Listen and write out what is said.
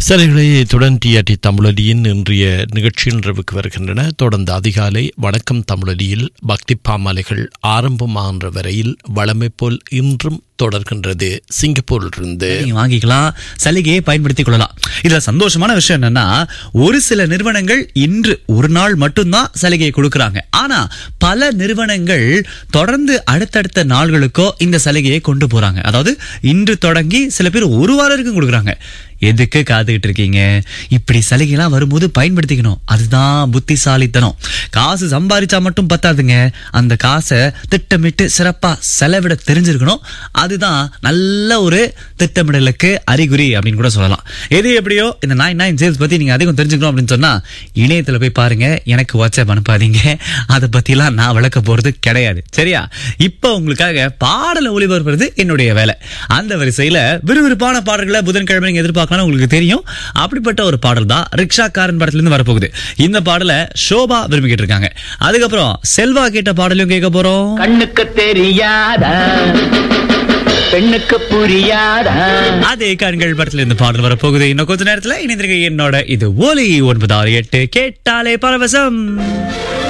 சரிகளை இத்துடன் டிஆர்டி தமிழொலியின் இன்றைய நிகழ்ச்சி நிறைவுக்கு வருகின்றன தொடர்ந்து அதிகாலை வணக்கம் தமிழொலியில் பக்தி பாமாலைகள் ஆரம்பமாகின்ற வரையில் வளமை போல் இன்றும் தொடர்கின்றது சிங்கப்பூரிலிருந்து நீங்க வாங்கிக்கலாம் சலுகையை பயன்படுத்திக் கொள்ளலாம் இதுல சந்தோஷமான விஷயம் என்னன்னா ஒரு சில நிறுவனங்கள் இன்று ஒரு நாள் மட்டும்தான் சலுகையை கொடுக்கறாங்க ஆனா பல நிறுவனங்கள் தொடர்ந்து அடுத்தடுத்த நாள்களுக்கோ இந்த சலுகையை கொண்டு போறாங்க அதாவது இன்று தொடங்கி சில பேர் ஒரு வாரம் வரைக்கும் கொடுக்குறாங்க எதுக்கு காத்துக்கிட்டு இருக்கீங்க இப்படி சலுகைலாம் வரும்போது பயன்படுத்திக்கணும் அதுதான் புத்திசாலித்தனம் காசு சம்பாதிச்சா மட்டும் பத்தாதுங்க அந்த காசை திட்டமிட்டு சிறப்பா செலவிட தெரிஞ்சிருக்கணும் அதுதான் நல்ல ஒரு திட்டமிடலுக்கு அறிகுறி அப்படின்னு கூட சொல்லலாம் எது எப்படியோ இந்த நைன் நைன் சேல்ஸ் பத்தி நீங்க அதிகம் தெரிஞ்சுக்கணும் அப்படின்னு சொன்னா இணையத்துல போய் பாருங்க எனக்கு வாட்ஸ்அப் அனுப்பாதீங்க அதை பத்திலாம் நான் விளக்க போறது கிடையாது சரியா இப்போ உங்களுக்காக பாடலை ஒளிபரப்புறது என்னுடைய வேலை அந்த வரிசையில விறுவிறுப்பான பாடல்களை புதன்கிழமை நீங்க எதிர்பார்க்கலாம் உங்களுக்கு தெரியும் அப்படிப்பட்ட ஒரு பாடல் தான் ரிக்ஷாக்காரன் படத்துல இருந்து வரப்போகுது இந்த பாடலை ஷோபா விரும்பிக்கிட்டு இருக்காங்க அதுக்கப்புறம் செல்வா கேட்ட பாடலையும் கேட்க போறோம் கண்ணுக்கு தெரியாதா பெண்ணுக்கு புரியாதா அதே கண்கள் படத்துல இருந்து பாடல் வரப்போகுது இன்னும் கொஞ்ச நேரத்துல இணைந்திருக்க என்னோட இது ஒலி ஒன்பது ஆறு எட்டு கேட்டாலே பரவசம்